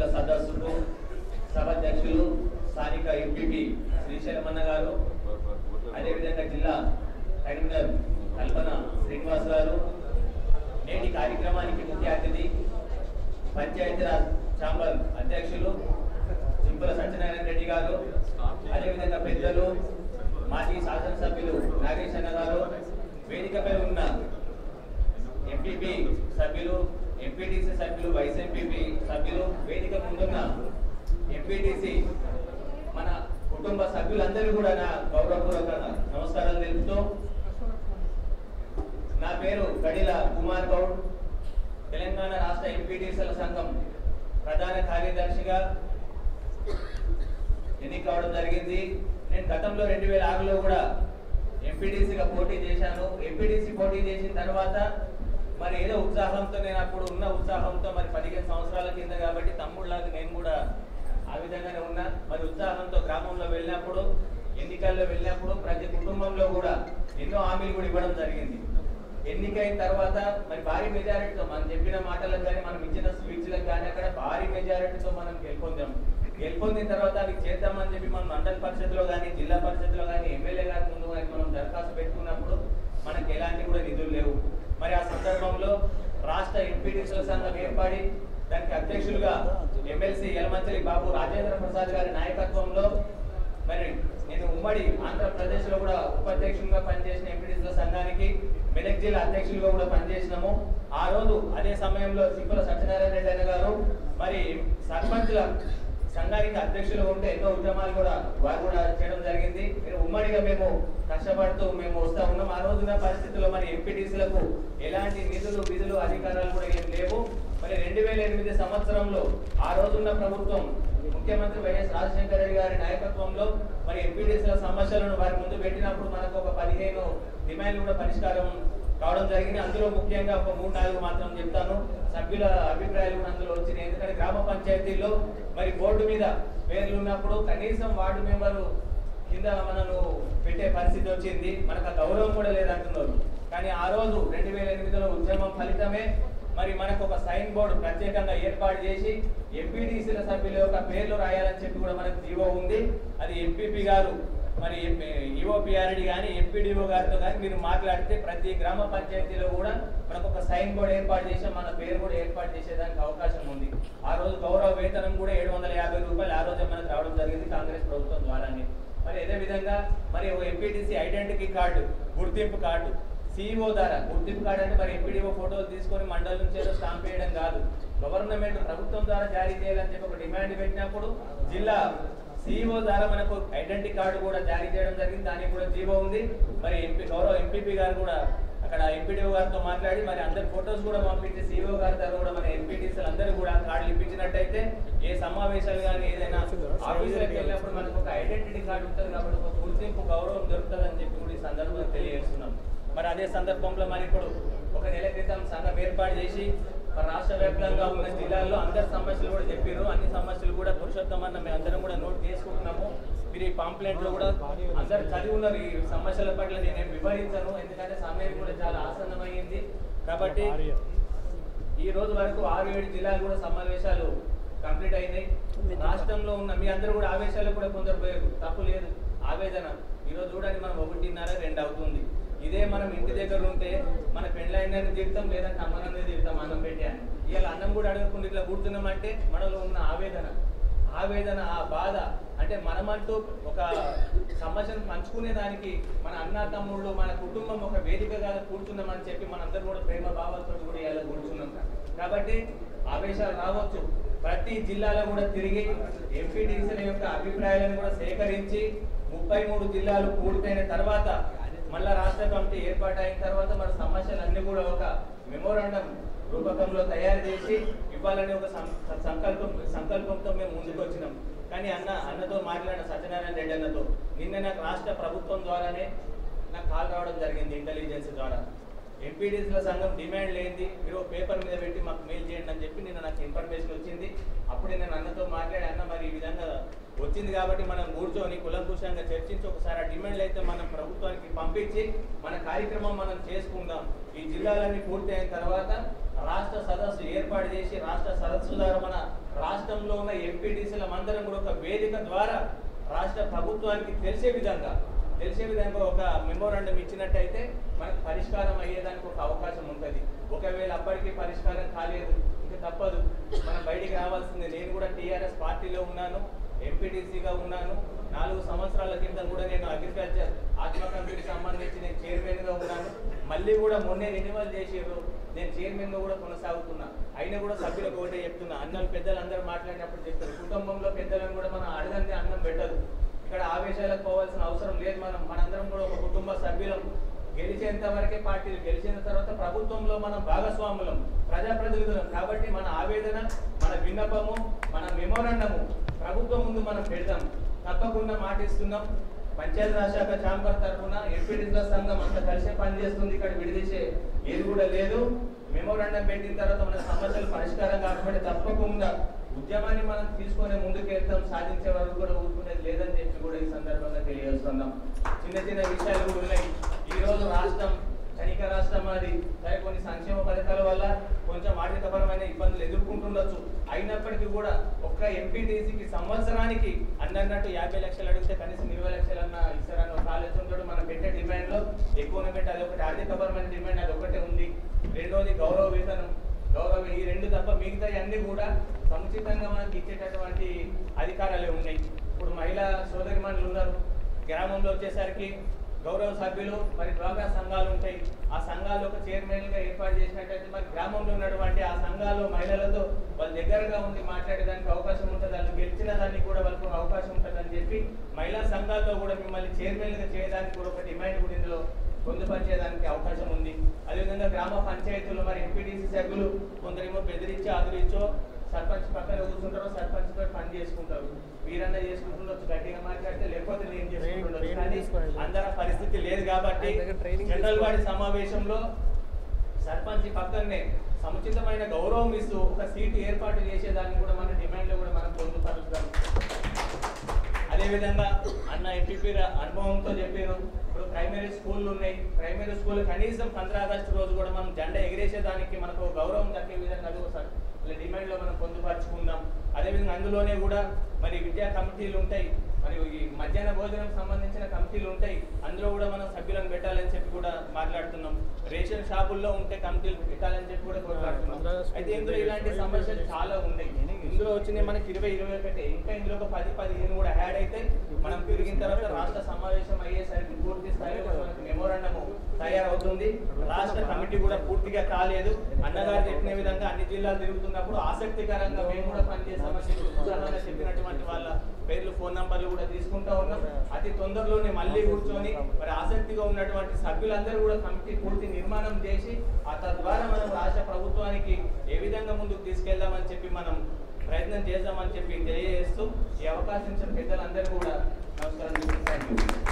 సదస్సుకు సభాధ్యక్షులు స్థానిక ఎంపీపీ శ్రీశైలమన్న గారు అదేవిధంగా జిల్లా కరీంనగర్ కల్పన శ్రీనివాస్ గారు నేటి కార్యక్రమానికి ముఖ్య అతిథి పంచాయతీరాజ్ ఛాంబర్ అధ్యక్షులు చింపుల సత్యనారాయణ రెడ్డి గారు అదేవిధంగా పెద్దలు మాజీ శాసనసభ్యులు నాగేశ్ అన్న గారు వేదికపై ఉన్న ఎంపీపీ సభ్యులు ఎంపీటీసీ సభ్యులు వైస్ ఎంపీపీ సభ్యులు వేదిక ముందున్న ఎంపీటీసీ మన కుటుంబ సభ్యులందరూ కూడా నా గౌరవపూర్వక నమస్కారాలు తెలుపుతూ నా పేరు గడిల కుమార్ గౌడ్ తెలంగాణ రాష్ట్ర ఎంపీటీసీల సంఘం ప్రధాన కార్యదర్శిగా ఎన్నిక కావడం జరిగింది నేను గతంలో రెండు వేల ఆరులో కూడా ఎంపీటీసీగా పోటీ చేశాను ఎంపీటీసీ పోటీ చేసిన తర్వాత మరి ఏదో ఉత్సాహంతో నేను అప్పుడు ఉన్న ఉత్సాహంతో మరి పదిహేను సంవత్సరాల కింద కాబట్టి తమ్ముళ్ళగా నేను కూడా ఆ విధంగానే ఉన్నా మరి ఉత్సాహంతో గ్రామంలో వెళ్ళినప్పుడు ఎన్నికల్లో వెళ్ళినప్పుడు ప్రతి కుటుంబంలో కూడా ఎన్నో హామీలు కూడా ఇవ్వడం జరిగింది ఎన్నికైన తర్వాత మరి భారీ మెజారిటీతో మనం చెప్పిన మాటలకు కానీ మనం ఇచ్చిన స్పీచ్లకు కానీ అక్కడ భారీ మెజారిటీతో మనం గెలుపొందాం గెలుపొందిన తర్వాత అవి చేద్దామని చెప్పి మనం మండల పరిషత్లో కానీ జిల్లా పరిషత్లో కానీ ఎమ్మెల్యే గారి ముందు కానీ మనం దరఖాస్తు పెట్టుకున్నప్పుడు మనకి ఎలాంటి కూడా నిధులు లేవు మరి ఆ సందర్భంలో రాష్ట్ర ఎంపీటీసీల సంఘం ఏర్పడి దానికి అధ్యక్షులుగా ఎమ్మెల్సీ యలమంచలి బాబు రాజేంద్ర ప్రసాద్ గారి నాయకత్వంలో మరి నేను ఉమ్మడి ఆంధ్రప్రదేశ్ లో కూడా ఉపాధ్యక్షులుగా పనిచేసిన ఎంపీటీసీల సంఘానికి మెదక్ జిల్లా అధ్యక్షులుగా కూడా పనిచేసినాము ఆ రోజు అదే సమయంలో సింపుల సత్యనారాయణ రెడ్డి అన్న గారు మరి సర్పంచుల సంఘానికి అధ్యక్షులు ఉంటే ఎన్నో ఉద్యమాలు కూడా వారు కూడా చేయడం జరిగింది మీరు ఉమ్మడిగా మేము కష్టపడుతూ మేము వస్తా ఉన్నాం ఆ రోజున పరిస్థితుల్లో మరి ఎంపీటీసీలకు ఎలాంటి నిధులు విధులు అధికారాలు కూడా ఏం లేవు మరి రెండు వేల ఎనిమిది సంవత్సరంలో ఆ రోజున్న ప్రభుత్వం ముఖ్యమంత్రి వైఎస్ రాజశేఖర రెడ్డి గారి నాయకత్వంలో మరి ఎంపీడీసీల సమస్యలను వారి ముందు పెట్టినప్పుడు మనకు ఒక పదిహేను డిమాండ్లు కూడా పరిష్కారం కావడం జరిగింది అందులో ముఖ్యంగా ఒక మూడు నాలుగు మాత్రం చెప్తాను సభ్యుల అభిప్రాయాలు కూడా అందులో వచ్చినాయి ఎందుకంటే గ్రామ పంచాయతీల్లో మరి బోర్డు మీద పేర్లు ఉన్నప్పుడు కనీసం వార్డు మెంబరు కింద మనను పెట్టే పరిస్థితి వచ్చింది మనకు ఆ గౌరవం కూడా లేదంటున్నారు కానీ ఆ రోజు రెండు వేల ఎనిమిదిలో ఉద్యమం ఫలితమే మరి మనకు ఒక సైన్ బోర్డు ప్రత్యేకంగా ఏర్పాటు చేసి ఎంపీడీసీల సభ్యుల యొక్క పేర్లు రాయాలని చెప్పి కూడా మనకు జీవో ఉంది అది ఎంపీపీ గారు మరి ఈఓపిఆర్డి కానీ ఎంపీడీఓ గారితో కానీ మీరు మాట్లాడితే ప్రతి గ్రామ పంచాయతీలో కూడా మనకు ఒక సైన్ బోర్డు ఏర్పాటు చేసి మన పేరు కూడా ఏర్పాటు చేసేదానికి అవకాశం ఉంది ఆ రోజు గౌరవ వేతనం కూడా ఏడు వందల యాభై రూపాయలు ఆ రోజే మనకు రావడం జరిగింది కాంగ్రెస్ ప్రభుత్వం ద్వారానే మరి అదే విధంగా మరి ఎంపీటీసీ ఐడెంటిటీ కార్డు గుర్తింపు కార్డు సిఇఓ ద్వారా గుర్తింపు కార్డు అంటే మరి ఎంపీడీఓ ఫోటోలు తీసుకొని మండలం నుంచి ఏదో స్టాంప్ వేయడం కాదు గవర్నమెంట్ ప్రభుత్వం ద్వారా జారీ చేయాలని చెప్పి ఒక డిమాండ్ పెట్టినప్పుడు జిల్లా సిఇఓ ద్వారా మనకు ఐడెంటిటీ కార్డు కూడా జారీ చేయడం జరిగింది దానికి కూడా జీవో ఉంది మరి ఎంపీ గౌరవ ఎంపీపీ గారు కూడా అక్కడ ఎంపీడీఓ గారితో మాట్లాడి మరి అందరి ఫొటోస్ కూడా పంపించి సిఇఓ గారి ద్వారా కూడా మన ఎంపీటీసీలు అందరూ కూడా కార్డులు ఇప్పించినట్టయితే ఏ సమావేశాలు కానీ ఏదైనా ఆఫీసులకు వెళ్ళినప్పుడు మనకు ఒక ఐడెంటిటీ కార్డు ఉంటుంది కాబట్టి ఒక గుర్తింపు గౌరవం దొరుకుతుందని చెప్పి కూడా ఈ సందర్భంగా తెలియజేస్తున్నాం మరి అదే సందర్భంలో మరి ఇప్పుడు ఒక నెల క్రితం సంఘం ఏర్పాటు చేసి మరి రాష్ట్ర వ్యాప్తంగా ఉన్న జిల్లాల్లో అందరి సమస్యలు కూడా చెప్పారు అన్ని సమస్యలు కూడా పురుషోత్తమన్న మేము అందరం కూడా నోట్ చేసుకుంటున్నాము మీరు ఈ పాంప్లెంట్ లో కూడా అందరు చదివి ఉన్నారు ఈ సమస్యల పట్ల నేనేం వివరించను ఎందుకంటే సమయం కూడా చాలా ఆసన్నమైంది కాబట్టి ఈ రోజు వరకు ఆరు ఏడు జిల్లాలు కూడా సమావేశాలు కంప్లీట్ అయినాయి రాష్ట్రంలో ఉన్న మీ అందరూ కూడా ఆవేశాలు కూడా కొందరు పోయారు తప్పు లేదు ఆవేదన ఈ రోజు చూడండి మనం ఒకటిన్నర రెండు అవుతుంది ఇదే మనం ఇంటి దగ్గర ఉంటే మన పెళ్ళైందని తిడతాం లేదంటే అమ్మనని తిడతాం అన్నం పెట్టాను ఇవాళ అన్నం కూడా అడగకుండా ఇట్లా కూర్చున్నామంటే మనలో ఉన్న ఆవేదన ఆవేదన ఆ బాధ అంటే మనమంటూ ఒక సమస్యను పంచుకునే దానికి మన అన్న తమ్ముళ్ళు మన కుటుంబం ఒక వేదికగా కూర్చున్నామని చెప్పి మనందరూ కూడా ప్రేమ భావాలతో కూడా ఇలా కూర్చున్నాం కాబట్టి ఆవేశాలు రావచ్చు ప్రతి జిల్లాలో కూడా తిరిగి ఎంపీటీసీల యొక్క అభిప్రాయాలను కూడా సేకరించి ముప్పై మూడు జిల్లాలు పూర్తయిన తర్వాత మళ్ళా రాష్ట్ర కమిటీ ఏర్పాటు అయిన తర్వాత మన సమస్యలన్నీ కూడా ఒక మెమోరాండం రూపకంలో తయారు చేసి ఇవ్వాలని ఒక సం- సంకల్పం సంకల్పంతో మేము ముందుకు వచ్చినాం కానీ అన్న అన్నతో మాట్లాడిన సత్యనారాయణ రెడ్డి అన్నతో నిన్న నాకు రాష్ట్ర ప్రభుత్వం ద్వారానే నాకు కాల్ రావడం జరిగింది ఇంటెలిజెన్స్ ద్వారా ఎంపీడీసీల సంఘం డిమాండ్ లేనిది మీరు ఒక పేపర్ మీద పెట్టి మాకు మెయిల్ చేయండి అని చెప్పి నిన్న నాకు ఇన్ఫర్మేషన్ వచ్చింది అప్పుడే నేను అన్నతో మాట్లాడి అన్న మరి ఈ విధంగా వచ్చింది కాబట్టి మనం కూర్చొని కులంకుశంగా చర్చించి ఒకసారి ఆ డిమాండ్లు అయితే మనం ప్రభుత్వానికి పంపించి మన కార్యక్రమం మనం చేసుకుందాం ఈ జిల్లాలన్నీ పూర్తి అయిన తర్వాత రాష్ట్ర సదస్సు ఏర్పాటు చేసి రాష్ట్ర సదస్సు ద్వారా మన రాష్ట్ర రాష్ట్రంలో ఉన్న ఎంపీటీసీల అందరం కూడా ఒక వేదిక ద్వారా రాష్ట్ర ప్రభుత్వానికి తెలిసే విధంగా తెలిసే విధంగా ఒక మెమోరాండం ఇచ్చినట్టయితే మనకు పరిష్కారం అయ్యేదానికి ఒక అవకాశం ఉంటుంది ఒకవేళ అప్పటికి పరిష్కారం కాలేదు ఇంకా తప్పదు మనం బయటికి రావాల్సిందే నేను కూడా టీఆర్ఎస్ పార్టీలో ఉన్నాను ఎంపీటీసీగా ఉన్నాను నాలుగు సంవత్సరాల కింద కూడా నేను అగ్రికల్చర్ ఆత్మ కంపెనీకి సంబంధించి నేను చైర్మన్ గా ఉన్నాను మళ్ళీ కూడా మొన్నే రెన్యువల్ చేసారు నేను చైర్మన్ గా కూడా కొనసాగుతున్నా అయినా కూడా సభ్యులకు ఒకటే చెప్తున్నా అన్నలు పెద్దలు అందరూ మాట్లాడినప్పుడు చెప్తారు కుటుంబంలో పెద్దలను కూడా మనం అడగంది అన్నం పెట్టదు ఇక్కడ ఆవేశాలకు పోవాల్సిన అవసరం లేదు మనం మనందరం కూడా ఒక కుటుంబ సభ్యులం గెలిచేంత వరకే పార్టీలు గెలిచిన తర్వాత ప్రభుత్వంలో మనం భాగస్వాములం ప్రజాప్రతినిధులం కాబట్టి మన ఆవేదన మన విన్నపము మన మెమోరాండము ప్రభుత్వం ముందు మనం పెడదాం తప్పకుండా మాటిస్తున్నాం పంచాయతీరాజ్ శాఖ ఛాంబర్ తరఫున ఎంపీడీల సంఘం అంతా కలిసే పనిచేస్తుంది ఇక్కడ విడిదీసే ఏది కూడా లేదు మెమోరాండం పెట్టిన తర్వాత మన సమస్యలు పరిష్కారం కాకపోతే తప్పకుండా ఉద్యమాన్ని మనం తీసుకొని ముందుకు వెళ్తాం సాధించే వరకు కూడా ఊరుకునేది లేదని చెప్పి కూడా ఈ సందర్భంగా తెలియజేస్తున్నాం చిన్న చిన్న విషయాలు కూడా ఉన్నాయి ఈ రోజు రాష్ట్రం ధనిక రాష్ట్రం అది సరే కొన్ని సంక్షేమ పథకాల వల్ల కొంచెం ఆర్థికపరమైన ఇబ్బందులు ఎదుర్కొంటుండొచ్చు అయినప్పటికీ కూడా ఒక్క ఎంపీటీసీకి సంవత్సరానికి అన్నట్టు యాభై లక్షలు అడిగితే కనీసం ఇరవై లక్షలన్నా ఇస్తారని ఒక ఆలోచన ఉంటాడు మనం పెట్టే డిమాండ్ లో ఎక్కువనే పెట్టి అది ఒకటి ఆర్థికపరమైన డిమాండ్ అది ఒకటే ఉంది రెండోది గౌరవ వేతనం గౌరవ ఈ రెండు తప్ప మిగతా అన్ని కూడా సముచితంగా మనకి ఇచ్చేటటువంటి అధికారాలే ఉన్నాయి ఇప్పుడు మహిళా సోదరిమణులు ఉన్నారు గ్రామంలో వచ్చేసరికి గౌరవ సభ్యులు మరి డ్వాక్రా సంఘాలు ఉంటాయి ఆ సంఘాలు ఒక చైర్మన్ గా ఏర్పాటు చేసినట్టయితే మరి గ్రామంలో ఉన్నటువంటి ఆ సంఘాలు మహిళలతో వాళ్ళ దగ్గరగా ఉండి మాట్లాడేదానికి అవకాశం ఉంటుంది వాళ్ళు గెలిచిన దానికి కూడా వాళ్ళకు అవకాశం ఉంటుంది అని చెప్పి మహిళా సంఘాల్లో కూడా మిమ్మల్ని చైర్మన్ గా చేయడానికి కూడా ఒక డిమాండ్ కూడా ఇందులో పొందుపరిచేదానికి అవకాశం ఉంది అదేవిధంగా గ్రామ పంచాయతీలు మరి ఎంపీటీసీ సభ్యులు కొందరేమో బెదిరించి ఆదరించో సర్పంచ్ పక్కన కూర్చుంటారో సర్పంచ్ తో పని చేసుకుంటారు వీరన్నా చేసుకుంటుండొచ్చు గట్టిగా మాట్లాడితే లేకపోతే నేను చేసుకుంటుండొచ్చు ట్రైనింగ్ కానీ తీసుకోండి. అందర పరిస్థితి లేదు కాబట్టి ఆయన దగ్గర ట్రైనింగ్ జనరల్ బాడీ తీసుకోండి. సమావేశంలో సర్పంచ్ పక్కనే సముచితమైన గౌరవం ఇస్తూ ఒక సీటు ఏర్పాటు చేసేదాన్ని కూడా మన డిమాండ్ లో కూడా మనం పొందుపరుస్తాం అదేవిధంగా అన్న ఎంపీపీ అనుభవంతో చెప్పారు ఇప్పుడు ప్రైమరీ స్కూళ్ళు ఉన్నాయి ప్రైమరీ స్కూల్ కనీసం పంద్రా ఆగస్టు రోజు కూడా మనం జెండా ఎగిరేసేదానికి మనకు గౌరవం దక్కే విధంగా అది ఒకసారి డిమాండ్ లో మనం పొందుపరుచుకుందాం అదేవిధంగా అందులోనే కూడా మరి విద్యా కమిటీలు ఉంటాయి మరి ఈ మధ్యాహ్న భోజనం సంబంధించిన కమిటీలు ఉంటాయి అందులో కూడా మనం సభ్యులను పెట్టాలని చెప్పి కూడా మాట్లాడుతున్నాం రేషన్ షాపుల్లో ఉంటే కమిటీలు పెట్టాలని చెప్పి కూడా కోరుకుంటున్నాం అయితే ఇందులో ఇలాంటి సమస్యలు చాలా ఉన్నాయి ఇందులో వచ్చినాయి మనకి ఇరవై ఇరవై ఒకటి ఇంకా ఇందులో ఒక పది పదిహేను కూడా యాడ్ అయితే మనం తిరిగిన తర్వాత రాష్ట్ర సమావేశం అయ్యేసరికి పూర్తి స్థాయిలో కూడా మనకి మెమోరాండము తయారవుతుంది రాష్ట్ర కమిటీ కూడా పూర్తిగా కాలేదు అన్నగారు చెప్పిన విధంగా అన్ని జిల్లాలు తిరుగుతున్నప్పుడు ఆసక్తికరంగా మేము కూడా పనిచేస్తామని చెప్పి ఉదాహరణ చెప్పినటువంటి వాళ్ళ పేర్లు ఫోన్ నంబర్లు కూడా తీసుకుంటా ఉన్నాం అతి తొందరలోనే మళ్ళీ కూర్చొని మరి ఆసక్తిగా ఉన్నటువంటి సభ్యులందరూ కూడా కమిటీ పూర్తి నిర్మాణం చేసి ఆ తద్వారా మనం రాష్ట్ర ప్రభుత్వానికి ఏ విధంగా ముందుకు తీసుకెళ్దామని చెప్పి మనం ప్రయత్నం చేద్దామని చెప్పి తెలియజేస్తూ ఈ అవకాశం ఇచ్చిన పెద్దలందరూ కూడా నమస్కారం థ్యాంక్ యూ